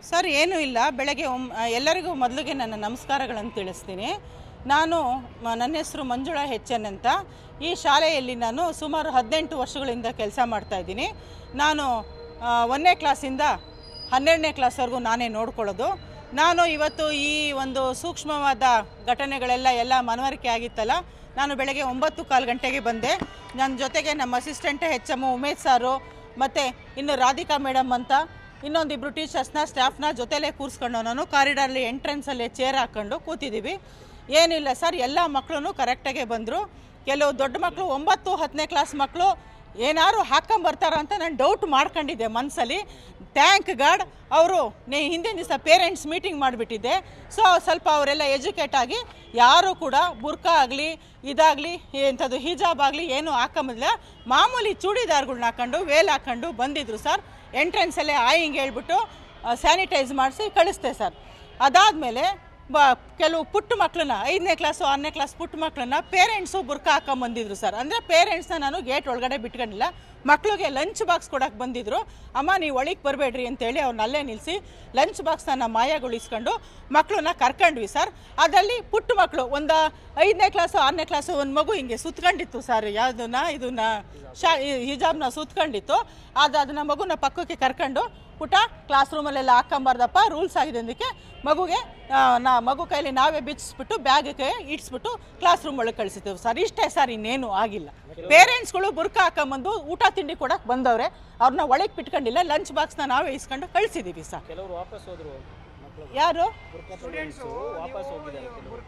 Sir ಏನೂ ಇಲ್ಲ ಬೆಳಗ್ಗೆ ಒಮ್ ಎಲ್ಲರಿಗೂ ಮೊದಲಿಗೆ ನನ್ನ ನಮಸ್ಕಾರಗಳನ್ನು ತಿಳಿಸ್ತೀನಿ ನಾನು ಮ- ನನ್ನ ಹೆಸರು ಮಂಜುಳಾ ಹೆಚ್ಚನ್ ಅಂತ ಈ ಶಾಲೆಯಲ್ಲಿ ನಾನು ಸುಮಾರು ಹದಿನೆಂಟು ವರ್ಷಗಳಿಂದ ಕೆಲಸ ಮಾಡ್ತಾ ಇದ್ದೀನಿ ನಾನು ಆ, ಒಂದನೇ ಕ್ಲಾಸಿಂದ ಹನ್ನೆರಡನೇ ಕ್ಲಾಸ್ವರೆಗೂ ನಾನೇ ನೋಡ್ಕೊಳ್ಳೋದು ನಾನು ಇವತ್ತು ಈ ಒಂದು ಸೂಕ್ಷ್ಮವಾದ ಘಟನೆಗಳೆಲ್ಲ ಎಲ್ಲ ಮನವರಿಕೆ ಆಗಿತ್ತಲ್ಲ ನಾನು ಬೆಳಗ್ಗೆ ಒಂಬತ್ತು ಕಾಲು ಗಂಟೆಗೆ ಬಂದೆ ನನ್ನ ಜೊತೆಗೆ ನಮ್ಮ ಅಸಿಸ್ಟೆಂಟ್ ಹೆಚ್ ಎಮ್ ಉಮೇಶ್ ಸಾರು ಮತ್ತು ಇನ್ನು ರಾಧಿಕಾ ಮೇಡಮ್ ಅಂತ ಇನ್ನೊಂದಿಬ್ರು ಟೀಚರ್ಸ್ನ ಸ್ಟಾಫ್ನ ಜೊತೆಲೇ ಕೂರಿಸ್ಕೊಂಡು ನಾನು ಕಾರಿಡಾರ್ಲಿ ಎಂಟ್ರೆನ್ಸಲ್ಲಿ ಚೇರ್ ಹಾಕ್ಕೊಂಡು ಕೂತಿದ್ದೀವಿ ಏನಿಲ್ಲ ಸರ್ ಎಲ್ಲ ಮಕ್ಕಳು ಕರೆಕ್ಟಾಗೆ ಬಂದರು ಕೆಲವು ದೊಡ್ಡ ಮಕ್ಕಳು ಒಂಬತ್ತು ಹತ್ತನೇ ಕ್ಲಾಸ್ ಮಕ್ಕಳು ಏನಾರು ಹಾಕ್ಕೊಂಬರ್ತಾರ ಅಂತ ನಾನು ಡೌಟ್ ಮಾಡ್ಕೊಂಡಿದ್ದೆ ಮನಸ್ಸಲ್ಲಿ ಥ್ಯಾಂಕ್ ಗಾಡ್ ಅವರು ನೇ ಹಿಂದಿನ ದಿವಸ ಪೇರೆಂಟ್ಸ್ ಮೀಟಿಂಗ್ ಮಾಡಿಬಿಟ್ಟಿದ್ದೆ ಸೊ ಸ್ವಲ್ಪ ಅವರೆಲ್ಲ ಎಜುಕೇಟ್ ಆಗಿ ಯಾರೂ ಕೂಡ ಬುರ್ಕಾ ಆಗಲಿ ಇದಾಗಲಿ ಎಂಥದ್ದು ಹಿಜಾಬ್ ಆಗಲಿ ಏನೂ ಹಾಕೊಂಬಂದಿಲ್ಲ ಮಾಮೂಲಿ ಚೂಡಿದಾರ್ಗಳ್ನ ಹಾಕೊಂಡು ವೇಲ್ ಹಾಕೊಂಡು ಬಂದಿದ್ರು ಸರ್ ಎಂಟ್ರೆನ್ಸಲ್ಲೇ ಆಯಿಂಗ್ ಹೇಳ್ಬಿಟ್ಟು ಸ್ಯಾನಿಟೈಸ್ ಮಾಡಿಸಿ ಕಳಿಸ್ದೆ ಸರ್ ಅದಾದಮೇಲೆ ಬ ಕೆಲವು ಪುಟ್ಟ ಮಕ್ಕಳನ್ನ ಐದನೇ ಕ್ಲಾಸು ಆರನೇ ಕ್ಲಾಸ್ ಪುಟ್ಟ ಮಕ್ಕಳನ್ನ ಪೇರೆಂಟ್ಸು ಬುರ್ಕ ಹಾಕೊಂಬಂದಿದ್ರು ಸರ್ ಅಂದರೆ ಪೇರೆಂಟ್ಸ್ನ ನಾನು ಗೇಟ್ ಒಳಗಡೆ ಬಿಟ್ಕೊಂಡಿಲ್ಲ ಮಕ್ಕಳಿಗೆ ಲಂಚ್ ಬಾಕ್ಸ್ ಕೊಡಕ್ಕೆ ಬಂದಿದ್ರು ಅಮ್ಮ ನೀವು ಒಳಗೆ ಬರಬೇಡ್ರಿ ಅಂತೇಳಿ ಅವ್ರನ್ನ ಅಲ್ಲೇ ನಿಲ್ಲಿಸಿ ಲಂಚ್ ಬಾಕ್ಸ್ನ ಮಾಯಗೊಳಿಸ್ಕೊಂಡು ಮಕ್ಕಳನ್ನ ಕರ್ಕೊಂಡ್ವಿ ಸರ್ ಅದರಲ್ಲಿ ಪುಟ್ಟ ಮಕ್ಕಳು ಒಂದು ಐದನೇ ಕ್ಲಾಸು ಆರನೇ ಕ್ಲಾಸು ಒಂದು ಮಗು ಹಿಂಗೆ ಸುತ್ಕೊಂಡಿತ್ತು ಸರ್ ಯಾವುದನ್ನ ಇದನ್ನ ಶಾ ಹಿಜಾಬ್ನ ಸುತ್ಕೊಂಡಿತ್ತು ಅದು ಅದನ್ನ ಮಗುನ ಪಕ್ಕಕ್ಕೆ ಕರ್ಕೊಂಡು ಪುಟ ಕ್ಲಾಸ್ ರೂಮಲ್ಲೆಲ್ಲ ಹಾಕೊಂಬಾರ್ದಪ್ಪ ರೂಲ್ಸ್ ಆಗಿದೆ ಅದಕ್ಕೆ ಮಗುಗೆ ಆ, ನಾ ಮಗು ಕೈಲಿ ನಾವೇ ಬಿಚ್ಚಿಸ್ಬಿಟ್ಟು ಬ್ಯಾಗ್ಗೆ ಇಡ್ಸ್ಬಿಟ್ಟು ಕ್ಲಾಸ್ ರೂಮ್ ಒಳಗೆ ಕಳಿಸಿದ್ದೇವೆ ಸರ್ ಇಷ್ಟೇ ಸರ್ ಇನ್ನೇನು ಆಗಿಲ್ಲ ಪೇರೆಂಟ್ಸ್ಗಳು ಬುರ್ಕ ಹಾಕೊಂಬಂದು ಊಟ ತಿಂಡಿ ಕೊಡಕ್ಕೆ ಬಂದವ್ರೆ ಅವ್ರನ್ನ ಒಳಗೆ ಬಿಟ್ಕೊಂಡಿಲ್ಲ ಲಂಚ್ ಬಾಕ್ಸ್ನ ನಾವೇ ಇಸ್ಕೊಂಡು ಕಳಿಸಿದ್ದೀವಿ ಸರ್ ಕೆಲವರು ವಾಪಸ್ ಹೋದ್ರು ಮಕ್ಕಳು ಯಾರು ಸ್ಟೂಡೆಂಟ್ಸು ವಾಪಸ್ ಹೋಗಿದ್ದಾರೆ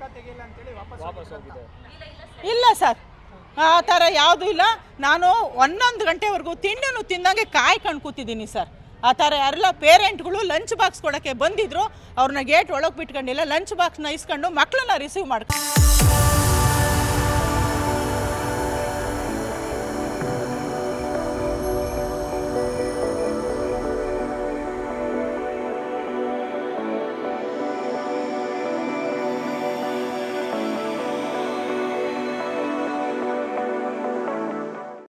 ಕೆಲವರು. ವಾಪಸ್ ಹೋಗಿದ್ದಾರೆ ಇಲ್ಲ ಸರ್ ಆ ಥರ ಯಾವುದೂ ಇಲ್ಲ ನಾನು ಹನ್ನೊಂದು ಗಂಟೆವರೆಗೂ ತಿಂಡಿನೂ ತಿಂದಂಗೆ ಕಾಯ್ಕೊಂಡು ಕೂತಿದ್ದೀನಿ ಸರ್ ಆ ಥರ ಯಾರೆಲ್ಲ ಪೇರೆಂಟ್ಗಳು ಲಂಚ್ ಬಾಕ್ಸ್ ಕೊಡೋಕ್ಕೆ ಬಂದಿದ್ರು ಅವ್ರನ್ನ ಗೇಟ್ ಒಳಗೆ ಬಿಟ್ಕೊಂಡಿಲ್ಲ ಲಂಚ್ ಬಾಕ್ಸ್ನ ಇಸ್ಕೊಂಡು ಮಕ್ಕಳನ್ನ ರಿಸೀವ್ ಮಾಡ್ಕೊಂಡು